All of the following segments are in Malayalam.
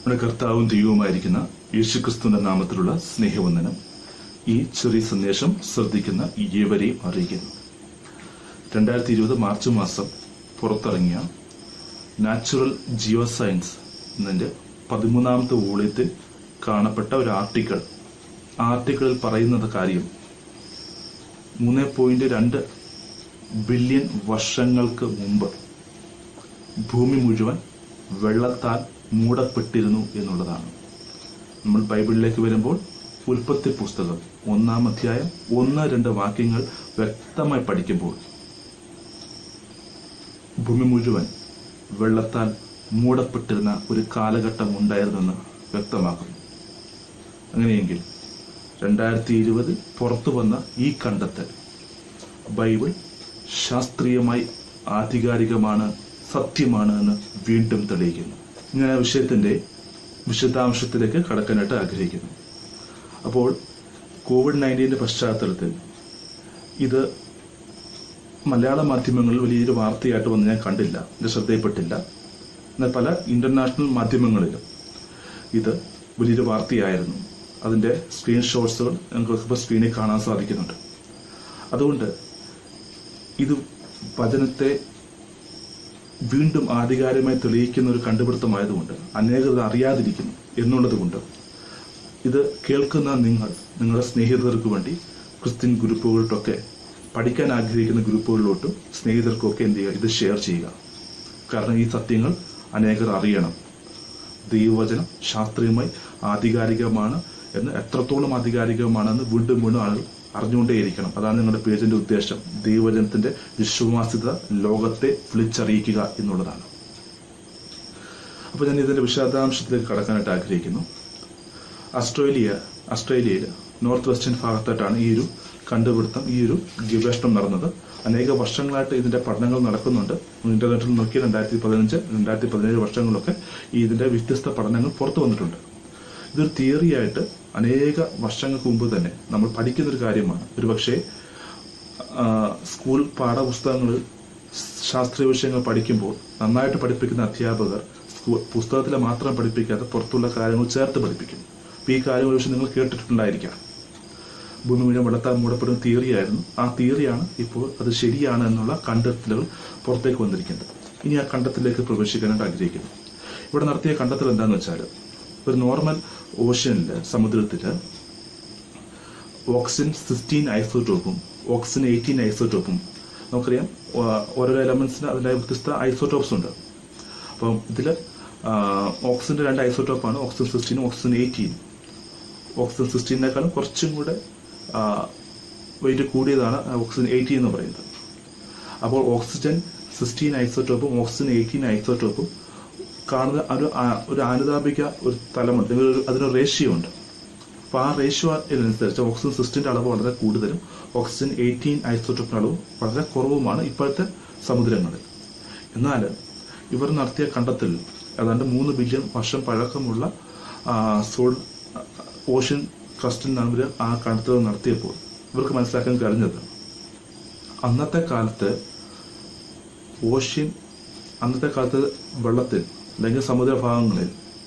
നമ്മുടെ കർത്താവും ദൈവവുമായിരിക്കുന്ന യേശുക്രിസ്തുവിന്റെ നാമത്തിലുള്ള സ്നേഹവന്ദനം ഈ ചെറിയ സന്ദേശം ശ്രദ്ധിക്കുന്ന ഏവരെയും അറിയിക്കുന്നു രണ്ടായിരത്തി ഇരുപത് മാർച്ച് മാസം പുറത്തിറങ്ങിയ നാച്ചുറൽ ജിയോ സയൻസ് എന്നതിന്റെ പതിമൂന്നാമത്തെ വോളിയത്തിൽ കാണപ്പെട്ട ഒരു ആർട്ടിക്കിൾ ആ ആർട്ടിക്കിളിൽ പറയുന്നത് കാര്യം മൂന്ന് പോയിന്റ് രണ്ട് ബില്യൺ വർഷങ്ങൾക്ക് മുമ്പ് ഭൂമി മുഴുവൻ വെള്ളത്താൽ മൂടപ്പെട്ടിരുന്നു എന്നുള്ളതാണ് നമ്മൾ ബൈബിളിലേക്ക് വരുമ്പോൾ ഉൽപ്പത്തി പുസ്തകം ഒന്നാം അധ്യായം ഒന്ന് രണ്ട് വാക്യങ്ങൾ വ്യക്തമായി പഠിക്കുമ്പോൾ ഭൂമി മുഴുവൻ വെള്ളത്താൽ മൂടപ്പെട്ടിരുന്ന ഒരു കാലഘട്ടം ഉണ്ടായിരുന്നെന്ന് വ്യക്തമാക്കുന്നു അങ്ങനെയെങ്കിൽ രണ്ടായിരത്തി ഇരുപതിൽ പുറത്തു വന്ന ഈ കണ്ടെത്തൽ ബൈബിൾ ശാസ്ത്രീയമായി ആധികാരികമാണ് സത്യമാണ് എന്ന് വീണ്ടും തെളിയിക്കുന്നു ഞാൻ ആ വിഷയത്തിന്റെ വിശദാംശത്തിലേക്ക് കടക്കാനായിട്ട് ആഗ്രഹിക്കുന്നു അപ്പോൾ കോവിഡ് നയൻറ്റീൻ്റെ പശ്ചാത്തലത്തിൽ ഇത് മലയാള മാധ്യമങ്ങളിൽ വലിയൊരു വാർത്തയായിട്ട് വന്ന് ഞാൻ കണ്ടില്ല എൻ്റെ ശ്രദ്ധയിൽപ്പെട്ടില്ല എന്നാൽ പല ഇന്റർനാഷണൽ മാധ്യമങ്ങളിലും ഇത് വലിയൊരു വാർത്തയായിരുന്നു അതിൻ്റെ സ്ക്രീൻഷോട്ട്സുകൾ ഞങ്ങൾക്ക് ഇപ്പോൾ സ്ക്രീനിൽ കാണാൻ സാധിക്കുന്നുണ്ട് അതുകൊണ്ട് ഇത് വചനത്തെ വീണ്ടും ആധികാരികമായി തെളിയിക്കുന്ന ഒരു കണ്ടുപിടുത്തമായതുകൊണ്ട് അനേകർ ഇത് അറിയാതിരിക്കുന്നു എന്നുള്ളത് കൊണ്ട് ഇത് കേൾക്കുന്ന നിങ്ങൾ നിങ്ങളുടെ സ്നേഹിതർക്ക് വേണ്ടി ക്രിസ്ത്യൻ ഗ്രൂപ്പുകളിലൊക്കെ പഠിക്കാൻ ആഗ്രഹിക്കുന്ന ഗ്രൂപ്പുകളിലോട്ടും സ്നേഹിതർക്കൊക്കെ എന്ത് ചെയ്യുക ഇത് ഷെയർ ചെയ്യുക കാരണം ഈ സത്യങ്ങൾ അനേകർ അറിയണം ദൈവവചനം ശാസ്ത്രീയമായി ആധികാരികമാണ് എന്ന് എത്രത്തോളം ആധികാരികമാണെന്ന് വീണ്ടും വീണ്ടും ആളുകൾ അറിഞ്ഞുകൊണ്ടേയിരിക്കണം അതാണ് നിങ്ങളുടെ പേജിന്റെ ഉദ്ദേശം ദൈവവചനത്തിന്റെ വിശ്വാസ്യത ലോകത്തെ വിളിച്ചറിയിക്കുക എന്നുള്ളതാണ് അപ്പോൾ ഞാൻ ഇതിന്റെ വിശദാംശത്തിലേക്ക് കടക്കാനായിട്ട് ആഗ്രഹിക്കുന്നു ഓസ്ട്രേലിയ ഓസ്ട്രേലിയയിൽ നോർത്ത് വെസ്റ്റേൺ ഭാഗത്തായിട്ടാണ് ഈ ഒരു കണ്ടുപിടുത്തം ഈ ഒരു ഗവേഷണം നടന്നത് അനേക വർഷങ്ങളായിട്ട് ഇതിന്റെ പഠനങ്ങൾ നടക്കുന്നുണ്ട് ഇന്റർനെറ്റിൽ നോക്കി രണ്ടായിരത്തി പതിനഞ്ച് രണ്ടായിരത്തി പതിനേഴ് വർഷങ്ങളിലൊക്കെ ഈ ഇതിന്റെ വ്യത്യസ്ത പഠനങ്ങൾ പുറത്തു വന്നിട്ടുണ്ട് ഇതൊരു തിയറിയായിട്ട് അനേക വർഷങ്ങൾക്ക് മുമ്പ് തന്നെ നമ്മൾ പഠിക്കുന്ന ഒരു കാര്യമാണ് ഒരു പക്ഷേ സ്കൂൾ പാഠപുസ്തകങ്ങളിൽ ശാസ്ത്രീയ വിഷയങ്ങൾ പഠിക്കുമ്പോൾ നന്നായിട്ട് പഠിപ്പിക്കുന്ന അധ്യാപകർ സ്കൂൾ പുസ്തകത്തിലെ മാത്രം പഠിപ്പിക്കാതെ പുറത്തുള്ള കാര്യങ്ങൾ ചേർത്ത് പഠിപ്പിക്കും അപ്പോൾ ഈ കാര്യങ്ങൾ വിഷയം നിങ്ങൾ കേട്ടിട്ടുണ്ടായിരിക്കാം ഭൂമി മുഴുവൻ വെള്ളത്താൽ മൂടപ്പെടുന്ന തിയറിയായിരുന്നു ആ തിയറിയാണ് ഇപ്പോൾ അത് ശരിയാണ് എന്നുള്ള കണ്ടെത്തലുകൾ പുറത്തേക്ക് വന്നിരിക്കുന്നത് ഇനി ആ കണ്ടെത്തലിലേക്ക് പ്രവേശിക്കാനായിട്ട് ആഗ്രഹിക്കുന്നു ഇവിടെ നടത്തിയ കണ്ടെത്തൽ എന്താണെന്ന് വെച്ചാൽ ഒരു നോർമൽ ഓഷ്യനിൽ സമുദ്രത്തിൽ ഓക്സിജൻ സിക്സ്റ്റീൻ ഐസോട്ടോപ്പും ഓക്സിജൻ എയ്റ്റീൻ ഐസോട്ടോപ്പും നമുക്കറിയാം ഓരോ എലമെന്റ്സിന് അതിൻ്റെ വ്യത്യസ്ത ഐസോട്ടോപ്സ് ഉണ്ട് അപ്പം ഇതിൽ ഓക്സിജൻ്റെ രണ്ട് ഐസോട്ടോപ്പാണ് ഓക്സിജൻ സിക്സ്റ്റീനും ഓക്സിജൻ എയ്റ്റീൻ ഓക്സിജൻ സിക്സ്റ്റീനേക്കാളും കുറച്ചും കൂടെ വെയിറ്റ് കൂടിയതാണ് ഓക്സിജൻ എയ്റ്റീൻ എന്ന് പറയുന്നത് അപ്പോൾ ഓക്സിജൻ സിക്സ്റ്റീൻ ഐസോട്ടോപ്പും ഓക്സിജൻ എയ്റ്റീൻ ഐസോട്ടോപ്പും കാണുന്ന ഒരു ഒരു ആനുതാപിക ഒരു തലമുണ്ട് ഒരു അതിനൊരു റേഷ്യോ ഉണ്ട് അപ്പോൾ ആ റേഷ്യോ അനുസരിച്ച് ഓക്സിജൻ സിക്സ്റ്റീൻ്റെ അളവ് വളരെ കൂടുതലും ഓക്സിജൻ എയ്റ്റീൻ ഐസോട്ടോപ്പിൻ്റെ അളവ് വളരെ കുറവുമാണ് ഇപ്പോഴത്തെ സമുദ്രങ്ങളിൽ എന്നാൽ ഇവർ നടത്തിയ കണ്ടെത്തൽ ഏതാണ്ട് മൂന്ന് ബില്യൺ വർഷം പഴക്കമുള്ള സോൾ ഓഷ്യൻ ക്രസ്റ്റിൽ നിന്നാണ് ഇവർ ആ കണ്ടെത്തൽ നടത്തിയപ്പോൾ ഇവർക്ക് മനസ്സിലാക്കാൻ കഴിഞ്ഞത് അന്നത്തെ കാലത്ത് ഓഷ്യൻ അന്നത്തെ കാലത്ത് വെള്ളത്തിൽ അല്ലെങ്കിൽ സമുദ്രഭാഗങ്ങളിൽ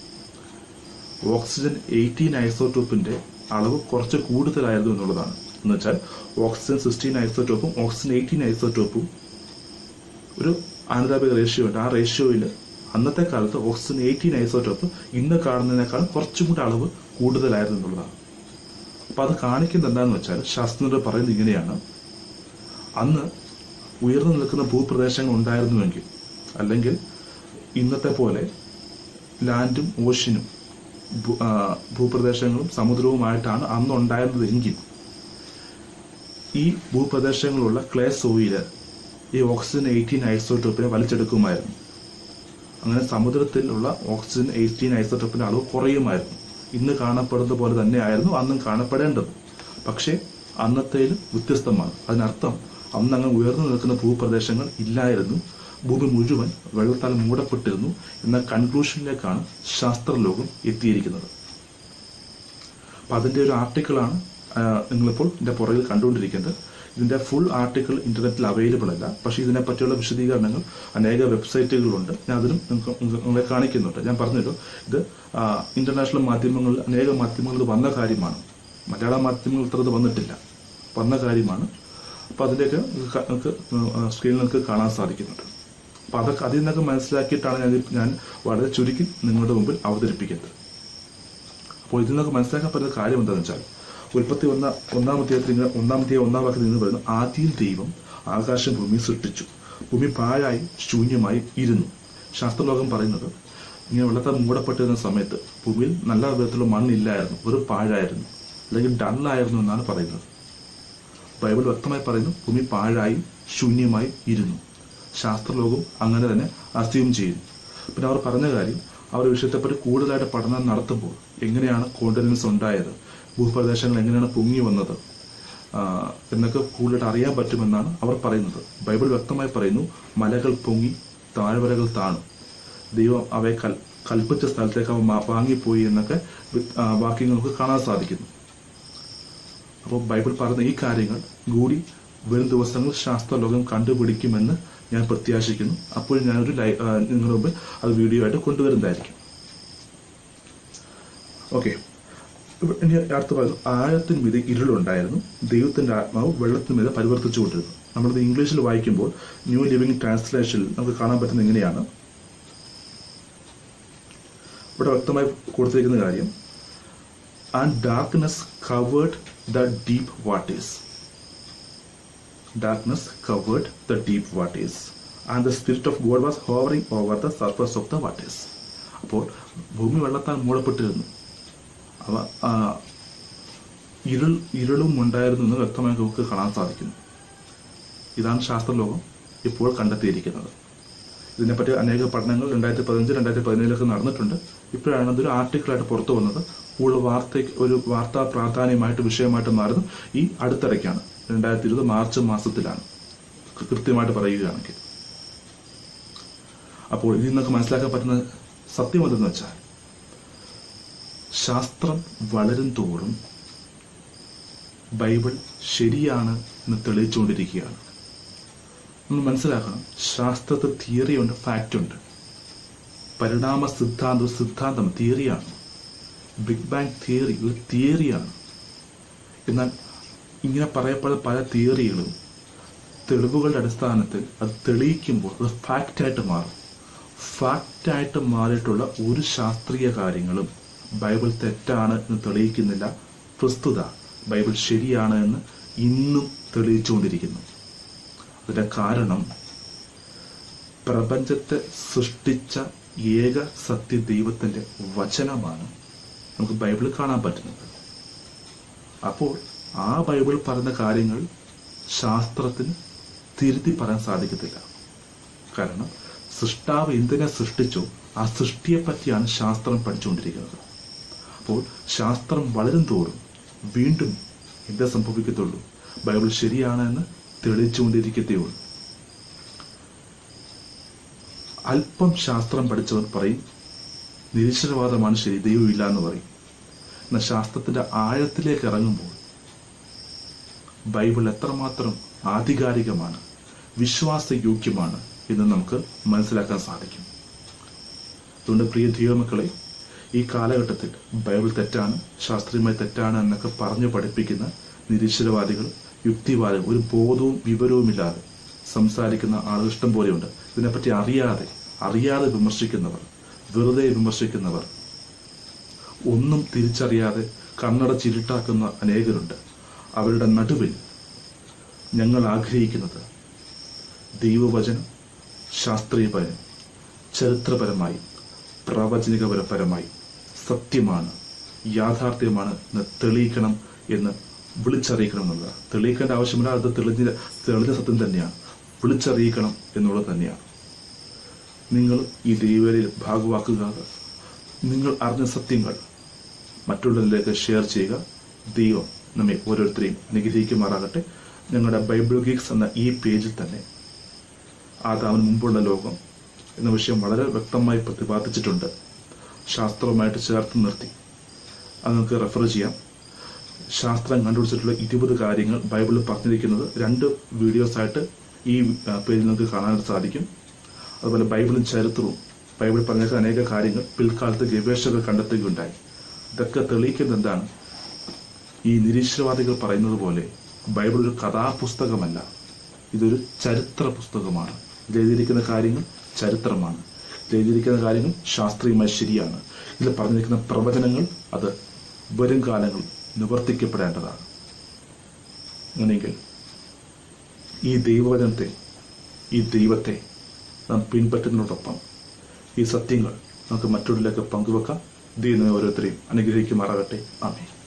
ഓക്സിജൻ എയ്റ്റീൻ ഐസോട്ടോപ്പിന്റെ അളവ് കുറച്ച് കൂടുതലായിരുന്നു എന്നുള്ളതാണ് എന്ന് വെച്ചാൽ ഓക്സിജൻ സിക്സ്റ്റീൻ ഐസോട്ടോപ്പും ഓക്സിജൻ എയ്റ്റീൻ ഐസോട്ടോപ്പും ഒരു ആനുതാപിക റേഷ്യോ ഉണ്ട് ആ റേഷ്യോയിൽ അന്നത്തെ കാലത്ത് ഓക്സിജൻ എയ്റ്റീൻ ഐസോട്ടോപ്പ് ഇന്ന് കാണുന്നതിനേക്കാൾ കുറച്ചും കൂടി അളവ് കൂടുതലായിരുന്നു എന്നുള്ളതാണ് അപ്പൊ അത് കാണിക്കുന്നത് എന്താണെന്ന് വെച്ചാൽ ശാസ്ത്രജ്ഞർ പറയുന്നത് ഇങ്ങനെയാണ് അന്ന് ഉയർന്നു നിൽക്കുന്ന ഭൂപ്രദേശങ്ങൾ ഉണ്ടായിരുന്നുവെങ്കിൽ അല്ലെങ്കിൽ ഇന്നത്തെ പോലെ ലാൻഡും ഓഷ്യനും ഭൂപ്രദേശങ്ങളും സമുദ്രവുമായിട്ടാണ് അന്ന് ഉണ്ടായിരുന്നതെങ്കിൽ ഈ ഭൂപ്രദേശങ്ങളുള്ള ക്ലേ സോയില് ഈ ഓക്സിജൻ എയ്റ്റീൻ ഐസോട്ടോപ്പിനെ വലിച്ചെടുക്കുമായിരുന്നു അങ്ങനെ സമുദ്രത്തിലുള്ള ഓക്സിജൻ എയ്റ്റീൻ ഐസോട്ടോപ്പിന്റെ അളവ് കുറയുമായിരുന്നു ഇന്ന് കാണപ്പെടുന്ന പോലെ തന്നെയായിരുന്നു അന്നും കാണപ്പെടേണ്ടത് പക്ഷേ അന്നത്തേലും വ്യത്യസ്തമാണ് അതിനർത്ഥം അന്ന് അങ്ങ് ഉയർന്നു നിൽക്കുന്ന ഭൂപ്രദേശങ്ങൾ ഇല്ലായിരുന്നു ഭൂമി മുഴുവൻ വെള്ളത്താൽ മൂടപ്പെട്ടിരുന്നു എന്ന കൺക്ലൂഷനിലേക്കാണ് ശാസ്ത്രലോകം എത്തിയിരിക്കുന്നത് അപ്പം അതിൻ്റെ ഒരു ആർട്ടിക്കിളാണ് നിങ്ങളിപ്പോൾ എൻ്റെ പുറകിൽ കണ്ടുകൊണ്ടിരിക്കുന്നത് ഇതിന്റെ ഫുൾ ആർട്ടിക്കിൾ ഇന്റർനെറ്റിൽ അവൈലബിൾ അല്ല പക്ഷേ ഇതിനെ പറ്റിയുള്ള വിശദീകരണങ്ങൾ അനേക വെബ്സൈറ്റുകളുണ്ട് ഞാൻ അതിലും നിങ്ങൾക്ക് നിങ്ങളെ കാണിക്കുന്നുണ്ട് ഞാൻ പറഞ്ഞല്ലോ ഇത് ആ, ഇന്റർനാഷണൽ മാധ്യമങ്ങളിൽ അനേക മാധ്യമങ്ങളിൽ വന്ന കാര്യമാണ് മലയാള മാധ്യമങ്ങൾ ഇത്ര ഇത് വന്നിട്ടില്ല വന്ന കാര്യമാണ് അപ്പൊ അതിലേക്ക് നിങ്ങൾക്ക് സ്ക്രീനിൽ നിങ്ങൾക്ക് കാണാൻ സാധിക്കുന്നുണ്ട് അപ്പൊ അതൊക്കെ അതിൽ നിന്നൊക്കെ മനസ്സിലാക്കിയിട്ടാണ് ഞാൻ ഇത് ഞാൻ വളരെ ചുരുക്കി നിങ്ങളുടെ മുമ്പിൽ അവതരിപ്പിക്കുന്നത് അപ്പോൾ ഇതിൽ നിന്നൊക്കെ മനസ്സിലാക്കാൻ പറ്റുന്ന കാര്യം എന്താണെന്ന് വെച്ചാൽ ഉൽപ്പത്തി ഒന്ന ഒന്നാം അധ്യായത്തിൽ ഇങ്ങനെ ഒന്നാം അധ്യായം ഒന്നാം വാക്യത്തിൽ നിന്ന് പറയുന്നു ആദ്യം ദൈവം ആകാശം ഭൂമി സൃഷ്ടിച്ചു ഭൂമി പാഴായി ശൂന്യമായി ഇരുന്നു ശാസ്ത്രലോകം പറയുന്നത് ഇങ്ങനെ വെള്ളത്താൽ മൂടപ്പെട്ടിരുന്ന സമയത്ത് ഭൂമിയിൽ നല്ല വിധത്തിലുള്ള മണ്ണില്ലായിരുന്നു ഒരു പാഴായിരുന്നു അല്ലെങ്കിൽ ഡള്ളായിരുന്നു എന്നാണ് പറയുന്നത് ബൈബിൾ വ്യക്തമായി പറയുന്നു ഭൂമി പാഴായി ശൂന്യമായി ഇരുന്നു ശാസ്ത്രലോകം അങ്ങനെ തന്നെ അസ്യൂം ചെയ്യുന്നു പിന്നെ അവർ പറഞ്ഞ കാര്യം അവർ വിഷയത്തെപ്പറ്റി കൂടുതലായിട്ട് പഠനം നടത്തുമ്പോൾ എങ്ങനെയാണ് കോണ്ടിനൻസ് ഉണ്ടായത് ഭൂപ്രദേശങ്ങൾ എങ്ങനെയാണ് പൊങ്ങി വന്നത് ആ, എന്നൊക്കെ കൂടുതലായിട്ട് അറിയാൻ പറ്റുമെന്നാണ് അവർ പറയുന്നത് ബൈബിൾ വ്യക്തമായി പറയുന്നു മലകൾ പൊങ്ങി താഴ്വരകൾ താണു ദൈവം അവയെ കൽ കൽപ്പിച്ച സ്ഥലത്തേക്ക് അവ മാ- വാങ്ങിപ്പോയി എന്നൊക്കെ വി- ആ, വാക്യങ്ങൾ നമുക്ക് കാണാൻ സാധിക്കുന്നു അപ്പോൾ ബൈബിൾ പറയുന്ന ഈ കാര്യങ്ങൾ കൂടി വരും ദിവസങ്ങൾ ശാസ്ത്രലോകം കണ്ടുപിടിക്കുമെന്ന് ഞാൻ പ്രത്യാശിക്കുന്നു അപ്പോൾ ഞാനൊരു ലൈ ആ, നിങ്ങളുടെ മുമ്പിൽ അത് വീഡിയോ ആയിട്ട് കൊണ്ടുവരുന്നതായിരിക്കും ഓക്കെ ഇനി അടുത്ത പറയുന്നു ആഴത്തിന് മീതെ ഇരുളുണ്ടായിരുന്നു ദൈവത്തിന്റെ ആത്മാവ് വെള്ളത്തിന് മീതെ പരിവർത്തിച്ചുകൊണ്ടിരുന്നു നമ്മളിത് ഇംഗ്ലീഷിൽ വായിക്കുമ്പോൾ ന്യൂ ലിവിംഗ് ട്രാൻസ്ലേഷനിൽ നമുക്ക് കാണാൻ പറ്റുന്ന എങ്ങനെയാണ് ഇവിടെ വ്യക്തമായി കൊടുത്തിരിക്കുന്ന കാര്യം and darkness covered the deep waters darkness covered the deep waters and the spirit of God was hovering over the surface of the waters അപ്പോൾ ഭൂമി വെള്ളത്താൽ മൂടപ്പെട്ടിരുന്നു അവ ആ, ഇരുൾ ഇരുളും ഉണ്ടായിരുന്നു എന്ന് വ്യക്തമായി നമുക്ക് കാണാൻ സാധിക്കുന്നു ഇതാണ് ശാസ്ത്രലോകം ഇപ്പോൾ കണ്ടെത്തിയിരിക്കുന്നത് ഇതിനെപ്പറ്റി അനേക പഠനങ്ങൾ രണ്ടായിരത്തി പതിനഞ്ച് രണ്ടായിരത്തി പതിനേഴിലൊക്കെ നടന്നിട്ടുണ്ട് ഇപ്പോഴാണ് അതൊരു ആർട്ടിക്കിളായിട്ട് പുറത്തു വന്നത് കൂടുതൽ വാർത്ത ഒരു വാർത്താ പ്രാധാന്യമായിട്ട് വിഷയമായിട്ട് മാറുന്നത് ഈ അടുത്തിടയ്ക്കാണ് രണ്ടായിരത്തി ഇരുപത് മാർച്ച് മാസത്തിലാണ് കൃ- കൃത്യമായിട്ട് പറയുകയാണെങ്കിൽ അപ്പോൾ ഇതിൽ നിന്നൊക്കെ മനസ്സിലാക്കാൻ പറ്റുന്ന സത്യം എന്തെന്ന് വെച്ചാൽ ശാസ്ത്രം വളരും തോറും ബൈബിൾ ശരിയാണ് എന്ന് തെളിയിച്ചുകൊണ്ടിരിക്കുകയാണ് നമ്മൾ മനസ്സിലാക്കണം ശാസ്ത്രത്തിൽ തിയറി ഉണ്ട് ഫാക്റ്റ് ഉണ്ട് പരിണാമ സിദ്ധാന്തം സിദ്ധാന്തം തിയറിയാണ് ബിഗ് ബാങ് തിയറി ഒരു തിയറിയാണ് എന്നാൽ ഇങ്ങനെ പറയപ്പെടുന്ന പല തിയറികളും തെളിവുകളുടെ അടിസ്ഥാനത്തിൽ അത് തെളിയിക്കുമ്പോൾ അത് ഫാക്റ്റായിട്ട് മാറും ഫാക്റ്റായിട്ട് മാറിയിട്ടുള്ള ഒരു ശാസ്ത്രീയ കാര്യങ്ങളും ബൈബിൾ തെറ്റാണ് എന്ന് തെളിയിക്കുന്നില്ല പ്രസ്തുത ബൈബിൾ ശരിയാണ് എന്ന് ഇന്നും തെളിയിച്ചുകൊണ്ടിരിക്കുന്നു അതിന്റെ കാരണം പ്രപഞ്ചത്തെ സൃഷ്ടിച്ച ഏക സത്യ ദൈവത്തിന്റെ വചനമാണ് നമുക്ക് ബൈബിളിൽ കാണാൻ പറ്റുന്നത് അപ്പോൾ ആ ബൈബിൾ പറയുന്ന കാര്യങ്ങൾ ശാസ്ത്രത്തിന് തിരുത്തി പറയാൻ സാധിക്കത്തില്ല കാരണം സൃഷ്ടാവ് എന്തിനെ സൃഷ്ടിച്ചോ ആ സൃഷ്ടിയെ പറ്റിയാണ് ശാസ്ത്രം പഠിച്ചുകൊണ്ടിരിക്കുന്നത് അപ്പോൾ ശാസ്ത്രം വളരും തോറും വീണ്ടും എന്താ സംഭവിക്കത്തുള്ളൂ ബൈബിൾ ശരിയാണ് എന്ന് തെളിയിച്ചുകൊണ്ടിരിക്കത്തേ ഉള്ളൂ അല്പം ശാസ്ത്രം പഠിച്ചവർ പറയും നിരീശ്വരവാദമാണ് ശരി ദൈവമില്ല എന്ന് പറയും എന്നാൽ ശാസ്ത്രത്തിന്റെ ആഴത്തിലേക്ക് ഇറങ്ങുമ്പോൾ ബൈബിൾ എത്രമാത്രം ആധികാരികമാണ് വിശ്വാസയോഗ്യമാണ് എന്ന് നമുക്ക് മനസ്സിലാക്കാൻ സാധിക്കും അതുകൊണ്ട് പ്രിയ ദൈവമക്കളെ ഈ കാലഘട്ടത്തിൽ ബൈബിൾ തെറ്റാണ് ശാസ്ത്രീയമായി തെറ്റാണ് എന്നൊക്കെ പറഞ്ഞു പഠിപ്പിക്കുന്ന നിരീശ്വരവാദികൾ യുക്തിവാദികൾ ഒരു ബോധവും വിവരവുമില്ലാതെ സംസാരിക്കുന്ന ആളുകൾ ഇഷ്ടം പോലെയുണ്ട് ഇതിനെപ്പറ്റി അറിയാതെ അറിയാതെ വിമർശിക്കുന്നവർ വെറുതെ വിമർശിക്കുന്നവർ ഒന്നും തിരിച്ചറിയാതെ കണ്ണടച്ചിരുട്ടാക്കുന്ന അനേകരുണ്ട് അവരുടെ നടുവിൽ ഞങ്ങൾ ആഗ്രഹിക്കുന്നത് ദൈവവചനം ശാസ്ത്രീയപരം ചരിത്രപരമായി പ്രവചനികപരപരമായി സത്യമാണ് യാഥാർത്ഥ്യമാണ് എന്ന് തെളിയിക്കണം എന്ന് വിളിച്ചറിയിക്കണം എന്നുള്ളത് തെളിയിക്കേണ്ട ആവശ്യമില്ല അത് തെളിഞ്ഞ തെളിഞ്ഞ സത്യം തന്നെയാണ് വിളിച്ചറിയിക്കണം എന്നുള്ളത് തന്നെയാണ് നിങ്ങൾ ഈ ദൈവയിൽ ഭാഗവാക്കുക നിങ്ങൾ അറിഞ്ഞ സത്യങ്ങൾ മറ്റുള്ളവരിലേക്ക് ഷെയർ ചെയ്യുക ദൈവം നമ്മെ ഓരോരുത്തരെയും അനുഗ്രഹിക്കുമാറാകട്ടെ ഞങ്ങളുടെ ബൈബിൾ ഗീക്സ് എന്ന ഈ പേജിൽ തന്നെ ആദാമിന് മുമ്പുള്ള ലോകം എന്ന വിഷയം വളരെ വ്യക്തമായി പ്രതിപാദിച്ചിട്ടുണ്ട് ശാസ്ത്രവുമായിട്ട് ചേർത്ത് നിർത്തി അത് നിങ്ങൾക്ക് റെഫർ ചെയ്യാം ശാസ്ത്രം കണ്ടുപിടിച്ചിട്ടുള്ള ഇരുപത് കാര്യങ്ങൾ ബൈബിളിൽ പറഞ്ഞിരിക്കുന്നത് രണ്ട് വീഡിയോസ് ആയിട്ട് ഈ ആ, പേജിൽ നിങ്ങൾക്ക് കാണാൻ സാധിക്കും അതുപോലെ ബൈബിളും ചരിത്രവും ബൈബിളിൽ പറഞ്ഞിരിക്കുന്ന അനേക കാര്യങ്ങൾ പിൽക്കാലത്ത് ഗവേഷകർ കണ്ടെത്തുകയുണ്ടായി ഇതൊക്കെ തെളിയിക്കുന്നത് എന്താണ് ഈ നിരീശ്വരവാദികൾ പറയുന്നത് പോലെ ബൈബിൾ ഒരു കഥാപുസ്തകമല്ല ഇതൊരു ചരിത്ര പുസ്തകമാണ് ഇതിൽ എഴുതിയിരിക്കുന്ന കാര്യങ്ങൾ ചരിത്രമാണ് ഇതിൽ എഴുതിയിരിക്കുന്ന കാര്യങ്ങൾ ശാസ്ത്രീയമായി ശരിയാണ് ഇതിൽ പറഞ്ഞിരിക്കുന്ന പ്രവചനങ്ങൾ അത് വരും കാലങ്ങൾ നിവർത്തിക്കപ്പെടേണ്ടതാണ് അങ്ങനെയെങ്കിൽ ഈ ദൈവവചനത്തെ ഈ ദൈവത്തെ നാം പിൻപറ്റുന്നതോടൊപ്പം ഈ സത്യങ്ങൾ നമുക്ക് മറ്റുള്ളവരിലേക്ക് പങ്കുവെക്കാം ദൈവം ഓരോരുത്തരെയും അനുഗ്രഹിക്കുമാറാകട്ടെ ആമേ